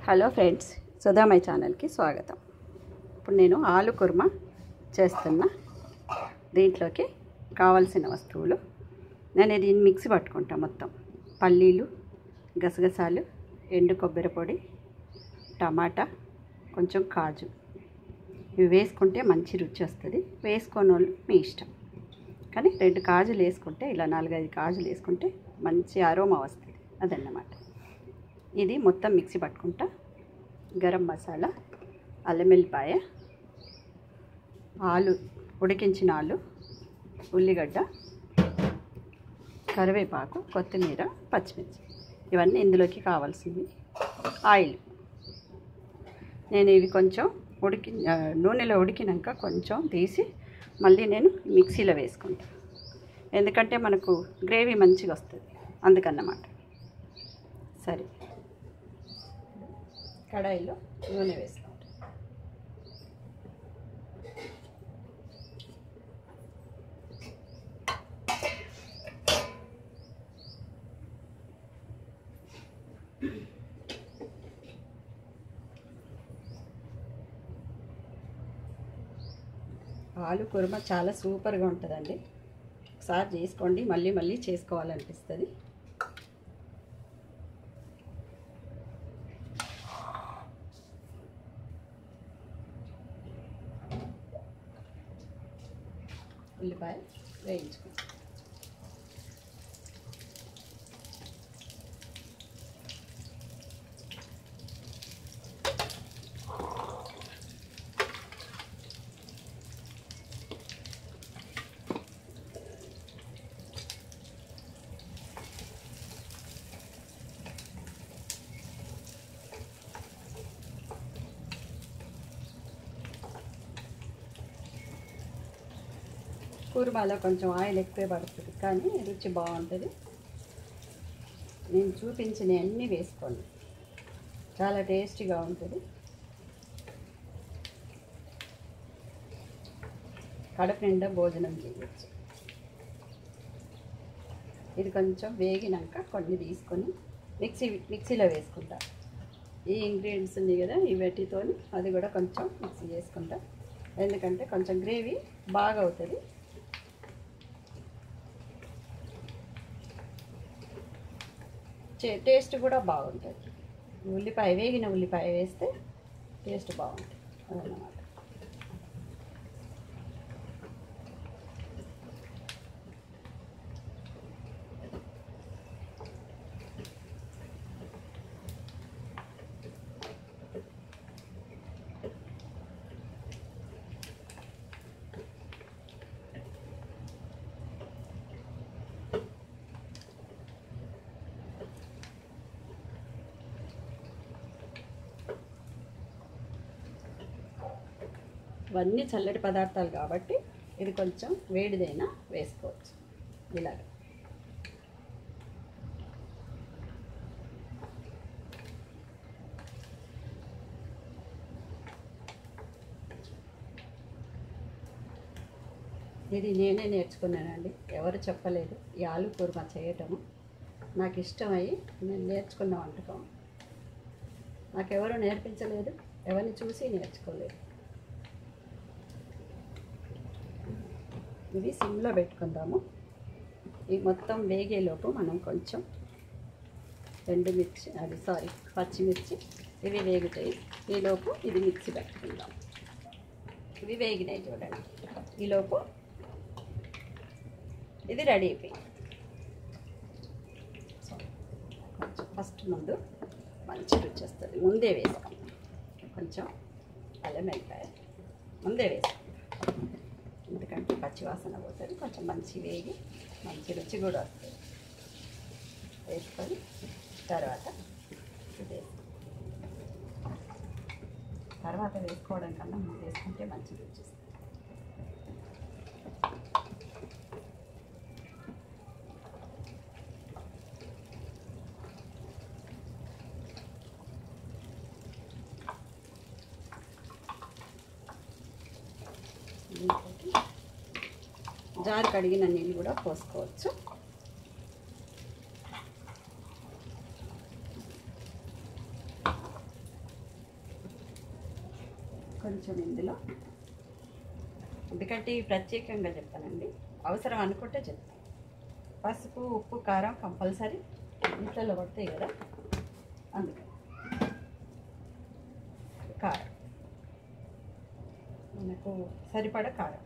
Hello friends సుధామై ఛానల్కి స్వాగతం ఇప్పుడు నేను ఆలు కుర్మా చేస్తున్నా దీంట్లోకి కావాల్సిన వస్తువులు నేను దీన్ని మిక్సీ పట్టుకుంటా మొత్తం పల్లీలు గసగసాలు ఎండు కొబ్బరి పొడి టమాటా కొంచెం కాజు ఇవి వేసుకుంటే మంచి రుచి వస్తుంది వేసుకోని వాళ్ళు మీ ఇష్టం కానీ రెండు కాజులు వేసుకుంటే ఇలా నాలుగైదు కాజులు వేసుకుంటే మంచి అరోమా వస్తుంది అదన్నమాట ఇది మొత్తం మిక్సీ పట్టుకుంటా గరం మసాలా అల్లం వెల్లిపాయ ఆలు ఉడికించిన ఆలు ఉల్లిగడ్డ కరివేపాకు కొత్తిమీర పచ్చిమిర్చి ఇవన్నీ ఇందులోకి కావాల్సింది ఆయిల్ నేను ఇవి కొంచెం ఉడికి ఆ, నూనెలో ఉడికినాక కొంచెం తీసి మళ్ళీ నేను మిక్సీలో వేసుకుంటాను ఎందుకంటే మనకు గ్రేవీ మంచిగా వస్తుంది అందుకన్నమాట సరే కడాయిలో నూనె వేసుకుంటాం ఆలు కుర్మ చాలా సూపర్గా ఉంటుందండి ఒకసారి చేసుకోండి మళ్ళీ మళ్ళీ చేసుకోవాలనిపిస్తుంది ఉల్లిపాయ వేయించుకుంటాం కూరమాలో కొంచెం ఆయిల్ ఎక్కువే పడుతుంది కానీ రుచి బాగుంటుంది నేను చూపించిన అన్నీ వేసుకోండి చాలా టేస్టీగా ఉంటుంది కడుపు నిండా భోజనం చేయవచ్చు ఇది కొంచెం వేగినాక కొన్ని తీసుకొని మిక్సీ మిక్సీలో వేసుకుంటా ఈ ఇంగ్రీడియంట్స్ ఉంది కదా ఈ వెట్టితో అది కూడా కొంచెం మిక్సీ చేసుకుంటా ఎందుకంటే కొంచెం గ్రేవీ బాగా అవుతుంది చే- టేస్ట్ కూడా బాగుంటుంది ఉల్లిపాయ వేగిన ఉల్లిపాయ వేస్తే టేస్ట్ బాగుంటుంది అదన్నమాట ఇవన్నీ చల్లటి పదార్థాలు కాబట్టి ఇది కొంచెం వేడిదైనా వేసుకోవచ్చు ఇలాగ ఇది నేనే నేర్చుకున్నానండి ఎవరు చెప్పలేదు ఈ ఆలు కూర్మా చేయటము నాకు ఇష్టమై నేను నేర్చుకున్న వంటకం నాకెవరు నేర్పించలేదు ఎవరిని చూసి నేర్చుకోలేదు ఇవి సిమ్లో పెట్టుకుందాము ఈ మొత్తం వేగేలోపు మనం కొంచెం రెండు మిర్చి అది సారీ పచ్చిమిర్చి ఇవి వేగుతాయి ఈలోపు ఇది మిక్సీ పెట్టుకుందాం ఇవి వేగినాయి చూడండి ఈలోపు ఇది రెడీ అయిపోయింది సో, కొంచెం ఫస్ట్ ముందు మంచి రుచి వస్తుంది ముందే వేసాం కొంచెం అల్లం వెల్లిపాయ ముందే వేసాం ఎందుకంటే పచ్చి వాసన పోతుంది కొంచెం మంచి వేగి మంచి రుచి కూడా వస్తుంది వేసుకొని తర్వాత ఇది వేస్తాం. తర్వాత వేసుకోవడం కన్నా ముందు వేసుకుంటే మంచి రుచి వస్తుంది దీంట్లోకి జారు కడిగిన నీళ్ళు కూడా పోసుకోవచ్చు కొంచెం ఇందులో ఎందుకంటే ఇవి ప్రత్యేకంగా చెప్పానండి అవసరం అనుకుంటే చెప్తాను పసుపు ఉప్పు కారం కంపల్సరీ ఇంట్లో పడతాయి కదా అందుకని కారం మనకు సరిపడ కారం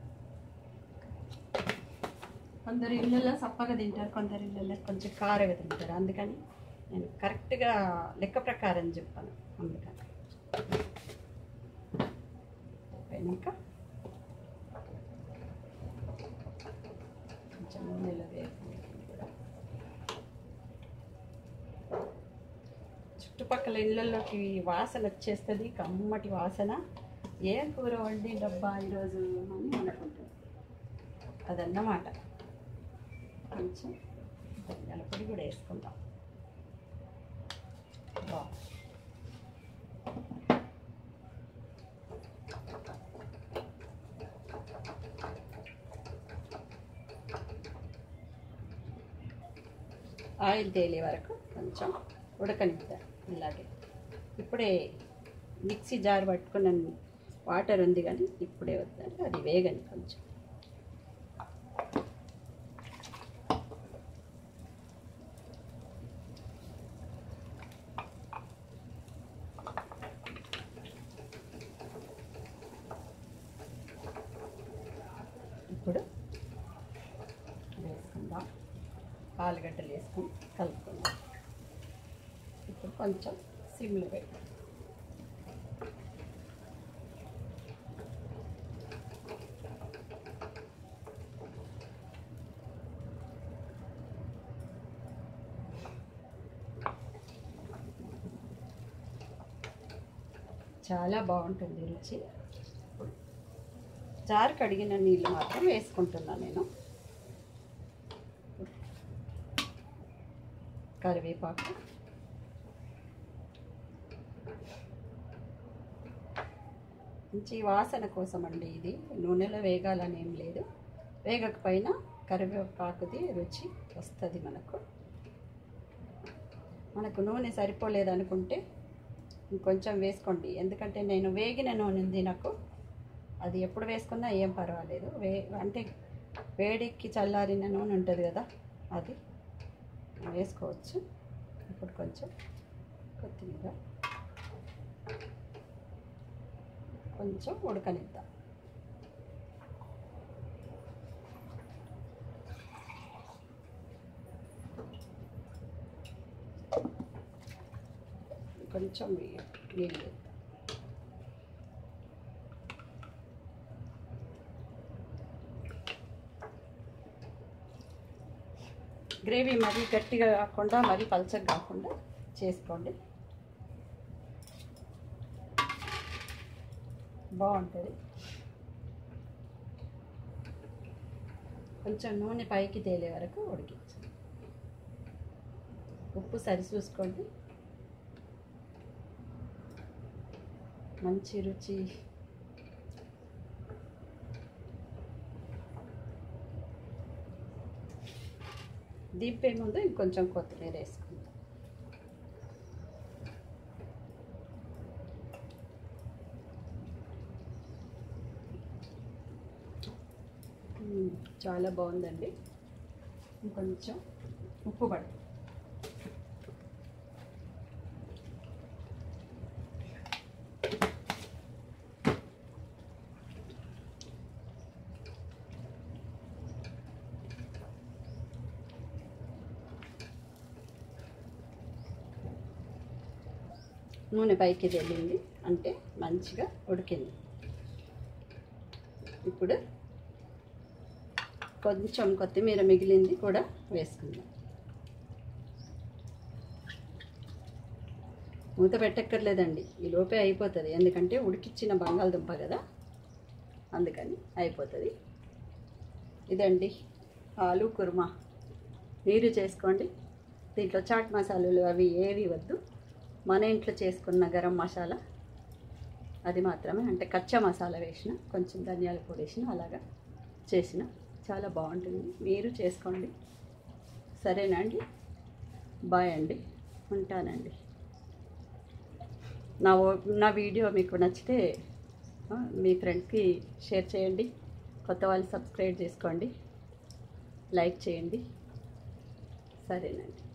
కొందరు ఇళ్ళల్లో సప్పగా తింటారు కొందరు ఇళ్ళల్లో కొంచెం కారగా తింటారు అందుకని నేను కరెక్ట్గా లెక్క ప్రకారం చెప్పాను అందుకని అయినాక కొంచెం నూనెలో వేసుకుంటాను కూడా చుట్టుపక్కల ఇళ్ళల్లోకి వాసన వచ్చేస్తుంది కమ్మటి వాసన ఏం కూర వండి డబ్బా ఈరోజు అని అనుకుంటాం అదన్నమాట కొంచెం ధనియాల పొడి కూడా వేసుకుందాం బాగుంది ఆయిల్ తేలే వరకు కొంచెం ఉడకనిద్దాం ఇలాగే ఇప్పుడే మిక్సీ జార్ పట్టుకున్న వాటర్ ఉంది కానీ ఇప్పుడే వద్దండి అది వేగని కొంచెం ఇప్పుడు వేసుకుందాం ఆలుగడ్డలు వేసుకొని కలుపుకుందాం ఇప్పుడు కొంచెం సిమ్లో పెట్టి చాలా బాగుంటుంది రుచి జారు కడిగిన నీళ్ళు మాత్రం వేసుకుంటున్నాను నేను కరివేపాకు మంచి వాసన కోసం అండి ఇది నూనెలో వేగాలని ఏం లేదు వేగకపోయినా కరివేపాకుది రుచి వస్తుంది మనకు మనకు నూనె సరిపోలేదనుకుంటే ఇంకొంచెం వేసుకోండి ఎందుకంటే నేను వేగిన నూనె ఉంది నాకు అది ఎప్పుడు వేసుకున్నా ఏం పర్వాలేదు వే అంటే వేడికి చల్లారిన నూనె ఉంటుంది కదా అది వేసుకోవచ్చు ఇప్పుడు కొంచెం కొత్తిమీర కొంచెం ఉడకనిద్దాం కొంచెం నీళ్ళు వేద్దాం. గ్రేవీ మరీ గట్టిగా కాకుండా మరీ పల్చగా కాకుండా చేసుకోండి బాగుంటుంది కొంచెం నూనె పైకి తేలే వరకు ఉడికించండి ఉప్పు సరి చూసుకోండి మంచి రుచి దింపే ముందు ఇంకొంచెం కొత్తిమీర వేసుకుందాం మ్మ్. చాలా బాగుందండి ఇంకొంచెం ఉప్పు పడు నూనె పైకి తెల్లింది అంటే మంచిగా ఉడికింది ఇప్పుడు కొంచెం కొత్తిమీర మిగిలింది కూడా వేసుకుందాం మూత పెట్టక్కర్లేదండి ఈ లోపే అయిపోతుంది ఎందుకంటే ఉడికిచ్చిన బంగాళదుంప కదా అందుకని అయిపోతుంది ఇదండి ఆలు కుర్మా మీరు చేసుకోండి దీంట్లో చాట్ మసాలాలు అవి ఏవి వద్దు మన ఇంట్లో చేసుకున్న గరం మసాలా అది మాత్రమే అంటే కచ్చా మసాలా వేసిన కొంచెం ధనియాల పొడి వేసిన అలాగా చేసిన చాలా బాగుంటుంది మీరు చేసుకోండి సరేనా అండి బాయ్ అండి ఉంటానండి నా ఓ- నా వీడియో మీకు నచ్చితే ఆ, మీ ఫ్రెండ్స్కి షేర్ చేయండి కొత్త వాళ్ళు సబ్స్క్రైబ్ చేసుకోండి లైక్ చేయండి సరేనండి